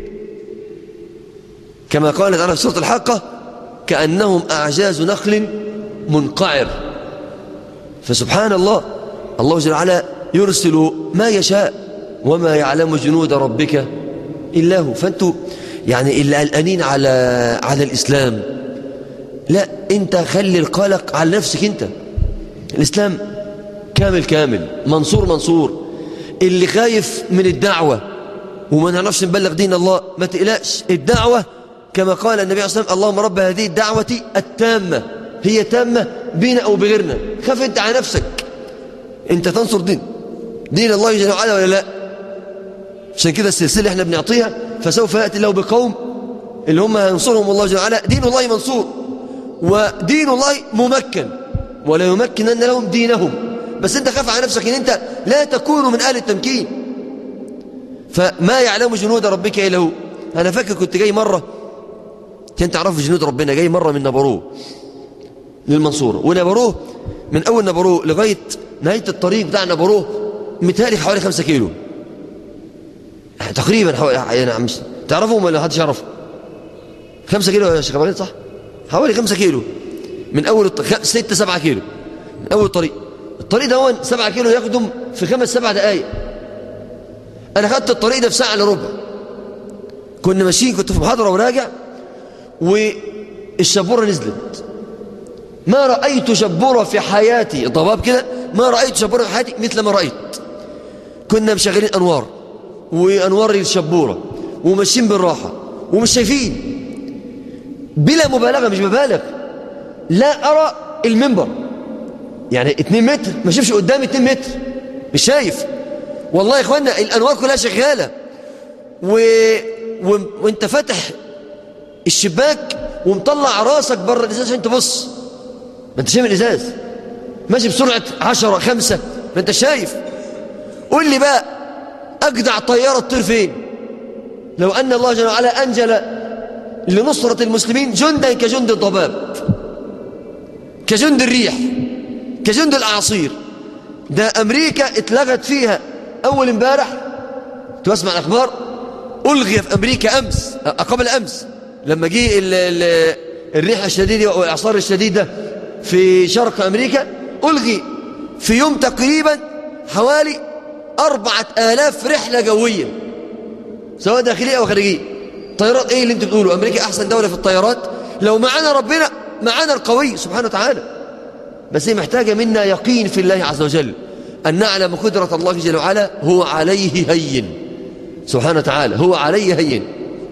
كما قالت تعالى في سورة الحاقة كأنهم أعجاز نخل منقعر فسبحان الله الله جل وعلا يرسل ما يشاء وما يعلم جنود ربك إلا هو فأنتوا يعني اللي قلقانين على على الإسلام لا أنت خلي القلق على نفسك أنت الإسلام كامل كامل منصور منصور اللي خايف من الدعوة وما نعرفش نبلغ دين الله ما تقلقش الدعوة كما قال النبي عليه الصلاة والسلام اللهم رب هذه الدعوة التامة هي تامة بينا أو بغيرنا خاف أنت على نفسك أنت تنصر دين دين الله جل وعلا ولا لا عشان كده السلسلة اللي احنا بنعطيها فسوف يأتي الله بقوم اللي هم ينصرهم الله جل وعلا دين الله منصور ودين الله ممكن ولا يمكنن لهم دينهم بس انت خاف على نفسك ان انت لا تكون من اهل التمكين فما يعلم جنود ربك الا هو انا فاكر كنت جاي مره كنت تعرف جنود ربنا جاي مره من نبروه للمنصوره ونبروه من اول نبروه لغايه نهايه الطريق بتاع نبروه متهيألي حوالي 5 كيلو تقريبا حوالي نعم تعرفهم ولا حدش يعرف 5 كيلو يا شيخ ابراهيم صح حوالي 5 كيلو من اول الطريق 6 7 كيلو من اول الطريق الطريق ده هو 7 كيلو ياخدهم في خمس سبع دقائق انا خدت الطريق ده في ساعه الا ربع كنا ماشيين كنت في محاضره وراجع والشبوره نزلت ما رايت شبوره في حياتي ضباب كده ما رأيت شبورة في حياتي مثل ما رأيت كنا مشغلين أنوار وأنوار الشبورة وماشيين بالراحة ومش شايفين بلا مبالغة مش ببالغ لا أرى المنبر يعني 2 متر ما اشوفش قدامي 2 متر مش شايف والله يا اخوانا الانوار كلها شغاله و... و... وانت فاتح الشباك ومطلع راسك بره الازاز عشان تبص ما انت شايف الازاز ماشي بسرعه 10 5 ما انت شايف قول لي بقى اجدع طياره تطير فين لو ان الله جل وعلا انجل لنصره المسلمين جندا كجند الضباب كجند الريح كجند الأعاصير ده أمريكا اتلغت فيها أول امبارح تسمع الأخبار ألغي في أمريكا أمس قبل أمس لما جه الريح الشديدة والإعصار الشديد ده في شرق أمريكا ألغي في يوم تقريبا حوالي أربعة آلاف رحلة جوية سواء داخلية أو خارجية طيارات إيه اللي أنتوا بتقولوا أمريكا أحسن دولة في الطيارات لو معانا ربنا معانا القوي سبحانه وتعالى بس هي محتاجة منا يقين في الله عز وجل أن نعلم قدرة الله جل وعلا هو عليه هين سبحانه وتعالى هو عليه هين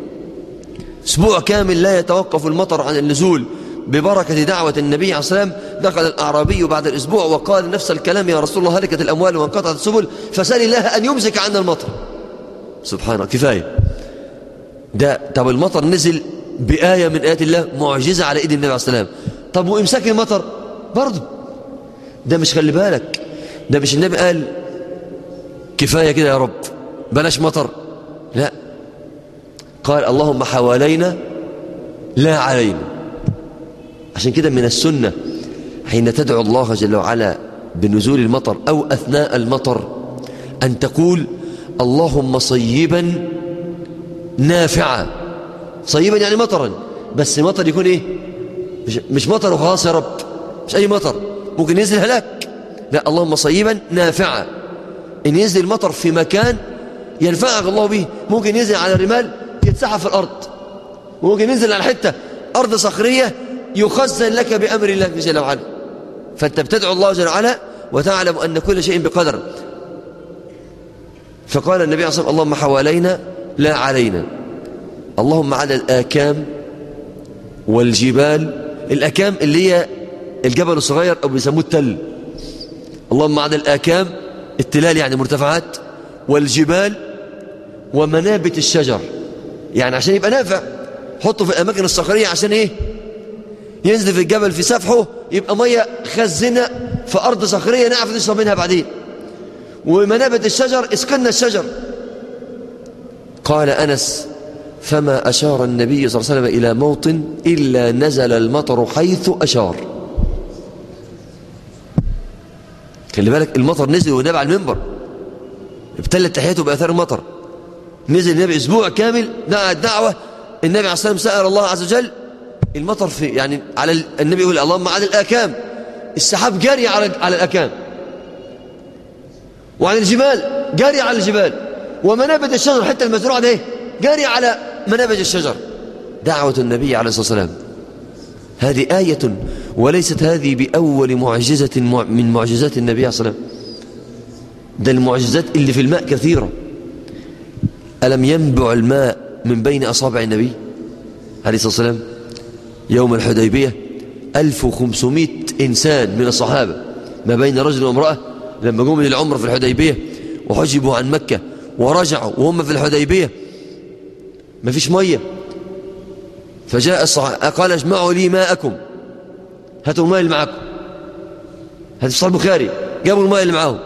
أسبوع كامل لا يتوقف المطر عن النزول ببركة دعوة النبي عليه الصلاة والسلام دخل الأعرابي بعد الأسبوع وقال نفس الكلام يا رسول الله هلكت الأموال وانقطعت السبل فسأل الله أن يمسك عنا المطر سبحانه كفاية ده طب المطر نزل بآية من آيات الله معجزة على إيد النبي عليه الصلاة والسلام طب وإمساك المطر برضه ده مش خلي بالك ده مش النبي قال كفاية كده يا رب بلاش مطر لا قال اللهم حوالينا لا علينا عشان كده من السنة حين تدعو الله جل وعلا بنزول المطر أو أثناء المطر أن تقول اللهم صيبا نافعا صيبا يعني مطرا بس مطر يكون ايه مش, مش مطر وخلاص يا رب مش أي مطر ممكن ينزل هلاك لا اللهم صيبا نافعا إن ينزل المطر في مكان ينفعك الله به ممكن ينزل على الرمال يتسحب في الأرض وممكن ينزل على حتة أرض صخرية يخزن لك بأمر الله جل وعلا فأنت بتدعو الله جل وعلا وتعلم أن كل شيء بقدر فقال النبي عليه الصلاة والسلام اللهم حوالينا لا علينا اللهم على الآكام والجبال الأكام اللي هي الجبل الصغير أو بيسموه التل اللهم على الآكام التلال يعني مرتفعات والجبال ومنابت الشجر يعني عشان يبقى نافع حطه في الأماكن الصخرية عشان إيه ينزل في الجبل في سفحه يبقى مية خزنة في أرض صخرية نعرف نشرب منها بعدين ومنابت الشجر اسكننا الشجر قال أنس فما أشار النبي صلى الله عليه وسلم إلى موطن إلا نزل المطر حيث أشار خلي بالك المطر نزل والنبي على المنبر ابتلت تحياته بأثار المطر نزل النبي أسبوع كامل دعا الدعوة النبي عليه الصلاة والسلام سأل الله عز وجل المطر في يعني على النبي يقول اللهم على الآكام السحاب جاري على على الأكام وعلى الجبال جاري على الجبال ومنابت الشجر حتى المزروعة ده جاري على منابج الشجر دعوة النبي عليه الصلاة والسلام هذه آية وليست هذه بأول معجزة من معجزات النبي عليه الصلاة والسلام ده المعجزات اللي في الماء كثيرة ألم ينبع الماء من بين أصابع النبي عليه الصلاة والسلام يوم الحديبية 1500 إنسان من الصحابة ما بين رجل وامرأة لما قوموا للعمر في الحديبية وحجبوا عن مكة ورجعوا وهم في الحديبية ما فيش مية فجاء الصحابة قال اجمعوا لي ماءكم هاتوا الماء اللي معكم هذا في صحيح البخاري جابوا الماء اللي معاهم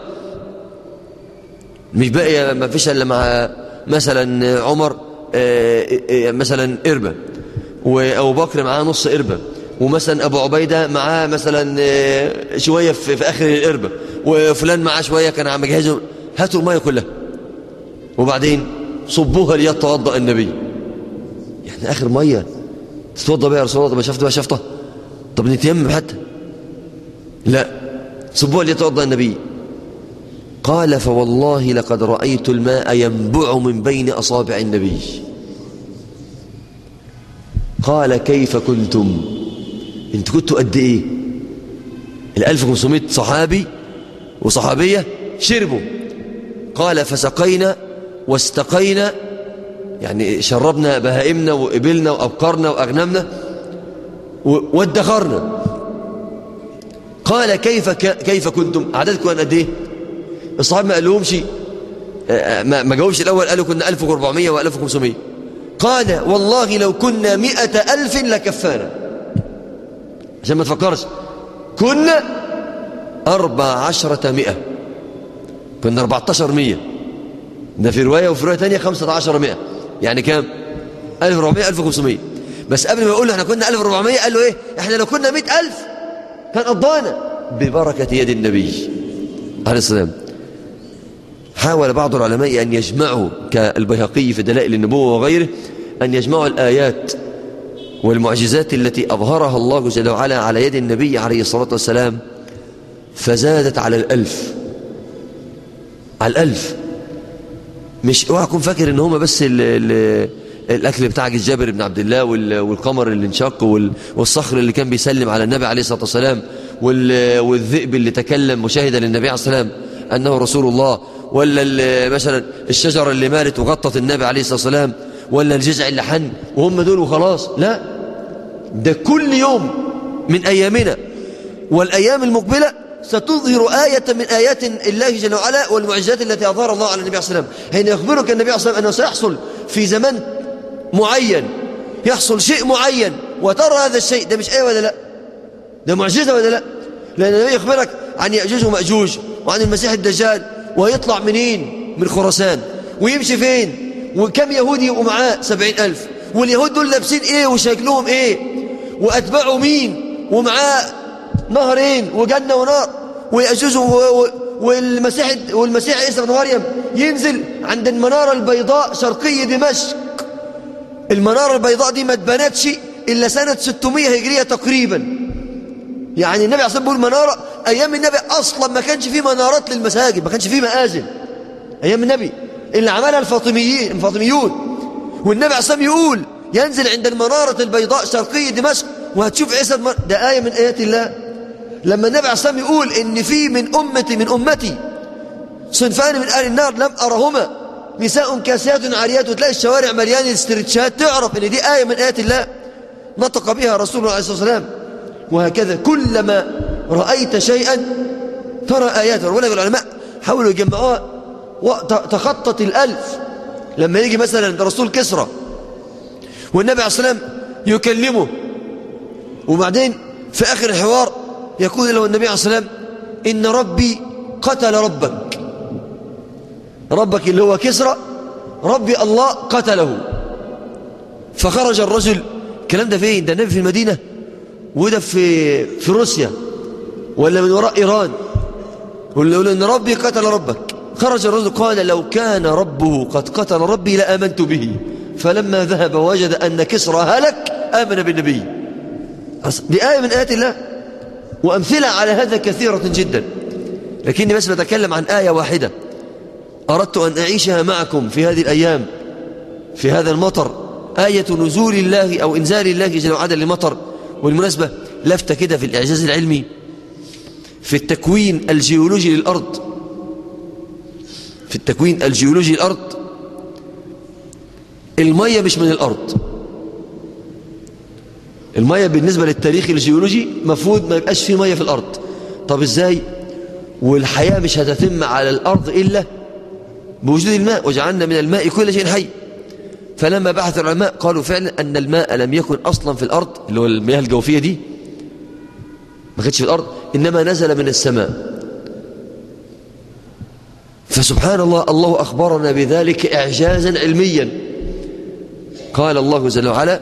مش باقي ما فيش الا مع مثلا عمر مثلا قربة وابو بكر معاه نص قربة ومثلا ابو عبيده معاه مثلا شويه في, في اخر القربة وفلان معاه شويه كان عم يجهزه هاتوا الماء كلها وبعدين صبوها ليتوضا النبي يعني اخر ميه تتوضا بها يا رسول الله طب شفت بقى شفطه طب نتيمم حتى لا صبوها ليتوضا النبي قال فوالله لقد رأيت الماء ينبع من بين أصابع النبي قال كيف كنتم انت كنتوا قد ايه ال 1500 صحابي وصحابية شربوا قال فسقينا واستقينا يعني شربنا بهائمنا وإبلنا وأبقارنا وأغنمنا وادخرنا قال كيف كيف كنتم عددكم قد ايه الصحابه ما قالهمش ما جاوبش الاول قالوا كنا 1400 و1500 قال والله لو كنا مئة ألف لكفانا عشان ما تفكرش كنا أربع عشرة مئة كنا أربعتاشر مئة ده في رواية وفي رواية تانية خمسة عشر مئة يعني كام ألف ربعمية ألف خمسمية بس قبل ما يقول له احنا كنا ألف ربعمية قال له ايه احنا لو كنا مئة ألف كان قضانا ببركة يد النبي عليه السلام حاول بعض العلماء أن يجمعوا كالبيهقي في دلائل النبوة وغيره أن يجمعوا الآيات والمعجزات التي أظهرها الله جل وعلا على يد النبي عليه الصلاة والسلام فزادت على الألف على الألف مش اوعى تكون فاكر ان هم بس ال ال الاكل بتاع جابر بن عبد الله والقمر اللي انشق والصخر اللي كان بيسلم على النبي عليه الصلاه والسلام والذئب اللي تكلم مشاهدا للنبي عليه الصلاه والسلام انه رسول الله ولا مثلا الشجره اللي مالت وغطت النبي عليه الصلاه والسلام ولا الجزع اللي حن وهم دول وخلاص لا ده كل يوم من ايامنا والايام المقبله ستظهر آية من آيات الله جل وعلا والمعجزات التي أظهر الله على النبي عليه الصلاة والسلام حين يخبرك النبي عليه الصلاة والسلام أنه سيحصل في زمن معين يحصل شيء معين وترى هذا الشيء ده مش آية ولا لا ده معجزة ولا لا لأن النبي يخبرك عن يأجوج ومأجوج وعن المسيح الدجال ويطلع منين من خراسان ويمشي فين وكم يهودي يبقوا معاه سبعين ألف واليهود دول لابسين ايه وشكلهم ايه وأتباعوا مين ومعاه نهرين وجنة ونار ويأجوج والمسيح والمسيح عيسى بن مريم ينزل عند المنارة البيضاء شرقي دمشق المنارة البيضاء دي ما اتبنتش إلا سنة 600 هجرية تقريبا يعني النبي عليه الصلاة والسلام بيقول منارة أيام النبي أصلا ما كانش فيه منارات للمساجد ما كانش فيه مآذن أيام النبي اللي عملها الفاطميين الفاطميون والنبي عليه الصلاة والسلام يقول ينزل عند المنارة البيضاء شرقي دمشق وهتشوف عيسى ده آية من آيات الله لما النبي عليه الصلاة والسلام يقول إن في من أمتي من أمتي صنفان من أهل النار لم أرهما نساء كاسيات عاريات وتلاقي الشوارع مليانة استرتشات تعرف إن دي آية من آيات الله نطق بها رسول الله عليه الصلاة والسلام وهكذا كلما رأيت شيئا ترى آيات ولكن العلماء حاولوا يجمعوها وتخطت الألف لما يجي مثلا رسول كسرى والنبي عليه الصلاة والسلام يكلمه وبعدين في آخر الحوار يقول له النبي عليه الصلاة والسلام إن ربي قتل ربك ربك اللي هو كسرى ربي الله قتله فخرج الرجل الكلام ده فين ده النبي في المدينة وده في في روسيا ولا من وراء إيران واللي يقول إن ربي قتل ربك خرج الرجل قال لو كان ربه قد قتل ربي لآمنت به فلما ذهب وجد أن كسرى هلك آمن بالنبي دي آية من آيات الله وأمثلة على هذا كثيرة جدا لكني بس بتكلم عن آية واحدة أردت أن أعيشها معكم في هذه الأيام في هذا المطر آية نزول الله أو إنزال الله جل وعلا لمطر والمناسبة لفتة كده في الإعجاز العلمي في التكوين الجيولوجي للأرض في التكوين الجيولوجي للأرض المية مش من الأرض المية بالنسبة للتاريخ الجيولوجي مفروض ما يبقاش فيه مية في الأرض طب إزاي والحياة مش هتتم على الأرض إلا بوجود الماء وجعلنا من الماء كل شيء حي فلما بحث العلماء قالوا فعلا أن الماء لم يكن أصلا في الأرض اللي هو المياه الجوفية دي ما كانتش في الأرض إنما نزل من السماء فسبحان الله الله أخبرنا بذلك إعجازا علميا قال الله جل وعلا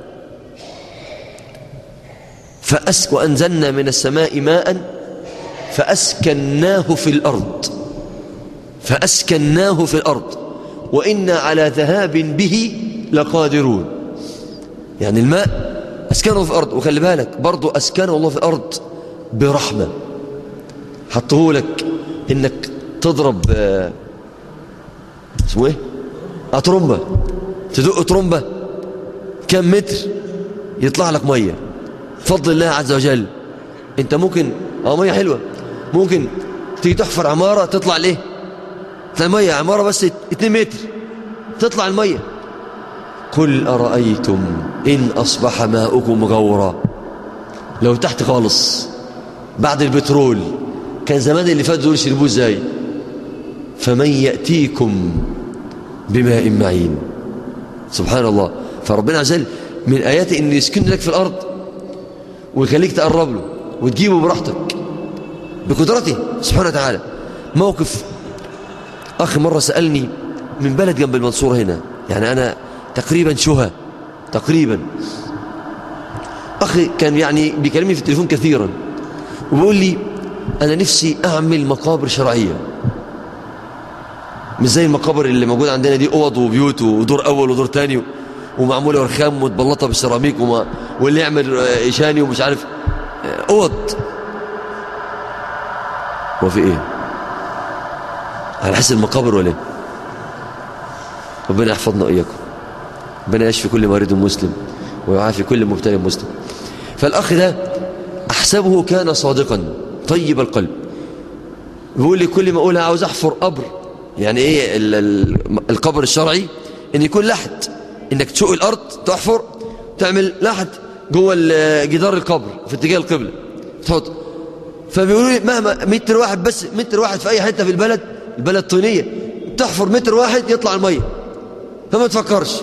فأسك وأنزلنا من السماء ماء فأسكناه في الأرض فأسكناه في الأرض وإنا على ذهاب به لقادرون يعني الماء أسكنه في الأرض وخلي بالك برضو أسكنه الله في الأرض برحمة حطه لك إنك تضرب آه، اسمه ايه أطرمبة تدق طرمبة كم متر يطلع لك مية بفضل الله عز وجل انت ممكن اه مية حلوة ممكن تيجي تحفر عمارة تطلع ليه تطلع المية عمارة بس 2 متر تطلع المية قل أرأيتم إن أصبح ماؤكم غورا لو تحت خالص بعد البترول كان زمان اللي فات دول يشربوه ازاي فمن يأتيكم بماء معين سبحان الله فربنا عز وجل من آياته إنه يسكن لك في الأرض ويخليك تقرب له وتجيبه براحتك بقدرته سبحانه وتعالى موقف أخي مرة سألني من بلد جنب المنصورة هنا يعني أنا تقريبا شهى تقريبا أخي كان يعني بيكلمني في التليفون كثيرا وبيقول لي أنا نفسي أعمل مقابر شرعية مش زي المقابر اللي موجودة عندنا دي أوض وبيوت ودور أول ودور تاني ومعمولة رخام ومتبلطة بالسيراميك وما واللي يعمل إيشاني ومش عارف أوض وفي إيه على حسب المقابر ولا إيه ربنا يحفظنا وإياكم ربنا يشفي كل مريض مسلم ويعافي كل مبتلى مسلم فالأخ ده أحسبه كان صادقا طيب القلب بيقول لي كل ما أقولها عاوز أحفر قبر يعني إيه ال ال القبر الشرعي إن يكون لحد إنك تشق الأرض تحفر تعمل لحد جوه جدار القبر في اتجاه القبلة تحط فبيقولوا لي مهما متر واحد بس متر واحد في أي حتة في البلد البلد طينية تحفر متر واحد يطلع المية فما تفكرش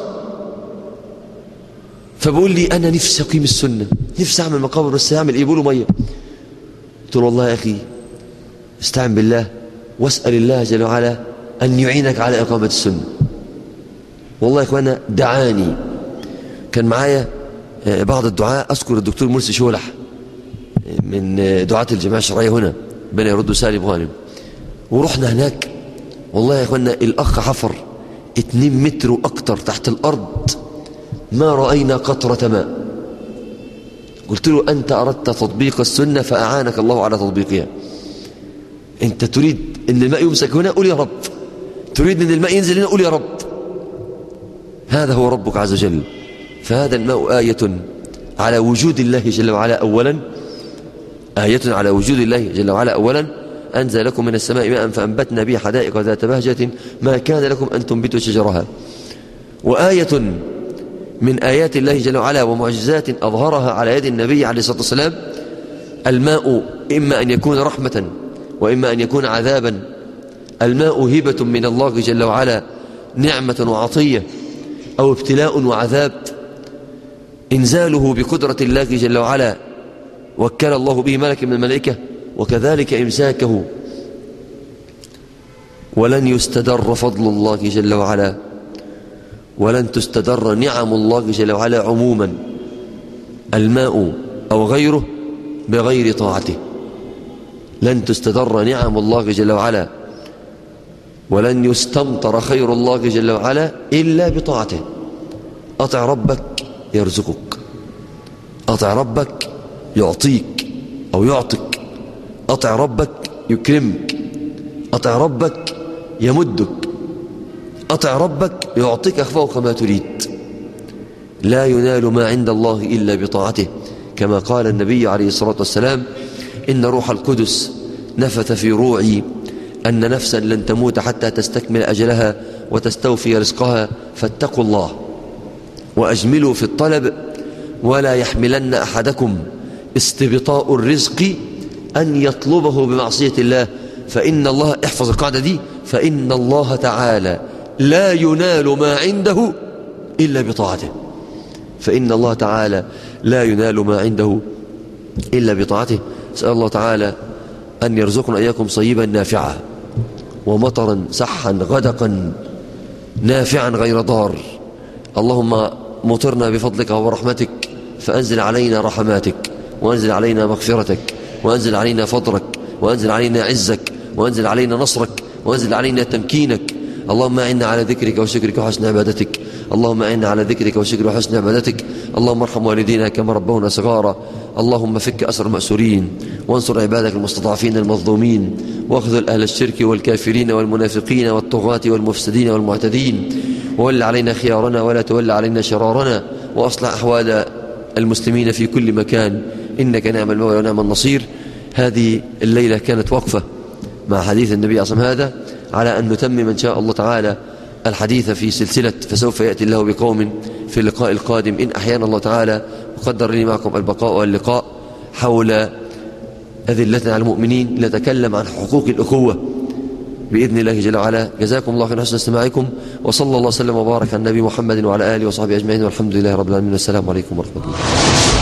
فبقول لي أنا نفسي أقيم السنة نفسي أعمل مقابر بس أعمل إيه بيقولوا مية قلت له والله يا أخي استعن بالله واسأل الله جل وعلا أن يعينك على إقامة السنة والله يا إخوانا دعاني كان معايا بعض الدعاء أذكر الدكتور مرسي شولح من دعاة الجماعة الشرعية هنا بنا يردوا سالم غانم ورحنا هناك والله يا إخوانا الأخ حفر 2 متر وأكتر تحت الأرض ما رأينا قطرة ماء قلت له أنت أردت تطبيق السنة فأعانك الله على تطبيقها أنت تريد أن الماء يمسك هنا قول يا رب تريد أن الماء ينزل هنا قول يا رب هذا هو ربك عز وجل فهذا الماء آية على وجود الله جل وعلا أولا آية على وجود الله جل وعلا أولا أنزل لكم من السماء ماء فأنبتنا به حدائق ذات بهجة ما كان لكم أن تنبتوا شجرها وآية من آيات الله جل وعلا ومعجزات أظهرها على يد النبي عليه الصلاة والسلام الماء إما أن يكون رحمة وإما أن يكون عذابا الماء هبة من الله جل وعلا نعمة وعطية أو ابتلاء وعذاب إنزاله بقدرة الله جل وعلا وكل الله به ملك من الملائكة وكذلك إمساكه ولن يستدر فضل الله جل وعلا ولن تستدر نعم الله جل وعلا عموما الماء أو غيره بغير طاعته لن تستدر نعم الله جل وعلا ولن يستمطر خير الله جل وعلا إلا بطاعته أطع ربك يرزقك أطع ربك يعطيك أو يعطك أطع ربك يكرمك أطع ربك يمدك أطع ربك يعطيك فوق ما تريد لا ينال ما عند الله إلا بطاعته كما قال النبي عليه الصلاة والسلام إن روح القدس نفث في روعي أن نفسا لن تموت حتى تستكمل أجلها وتستوفي رزقها فاتقوا الله وأجملوا في الطلب ولا يحملن أحدكم استبطاء الرزق أن يطلبه بمعصية الله فإن الله احفظ القاعدة دي فإن الله تعالى لا ينال ما عنده إلا بطاعته فإن الله تعالى لا ينال ما عنده إلا بطاعته سأل الله تعالى أن يرزقنا إياكم صيبا نافعا ومطرا سحا غدقا نافعا غير ضار اللهم مطرنا بفضلك ورحمتك فأنزل علينا رحماتك وأنزل علينا مغفرتك وأنزل علينا فضلك وأنزل علينا عزك وأنزل علينا نصرك وأنزل علينا تمكينك اللهم أعنا على ذكرك وشكرك وحسن عبادتك اللهم أعنا على ذكرك وشكرك وحسن عبادتك اللهم ارحم والدينا كما ربونا صغارا اللهم فك أسر المأسورين وانصر عبادك المستضعفين المظلومين واخذل أهل الشرك والكافرين والمنافقين والطغاة والمفسدين والمعتدين وول علينا خيارنا ولا تول علينا شرارنا وأصلح أحوال المسلمين في كل مكان إنك نعم المولى ونعم النصير هذه الليلة كانت وقفة مع حديث النبي صلى الله عليه وسلم هذا على أن نتمم إن شاء الله تعالى الحديث في سلسلة فسوف يأتي الله بقوم في اللقاء القادم إن أحيانا الله تعالى وقدر لي معكم البقاء واللقاء حول أذلة على المؤمنين لنتكلم عن حقوق الأخوة بإذن الله جل وعلا جزاكم الله خير حسن استماعكم وصلى الله وسلم وبارك على النبي محمد وعلى آله وصحبه أجمعين والحمد لله رب العالمين والسلام عليكم ورحمة الله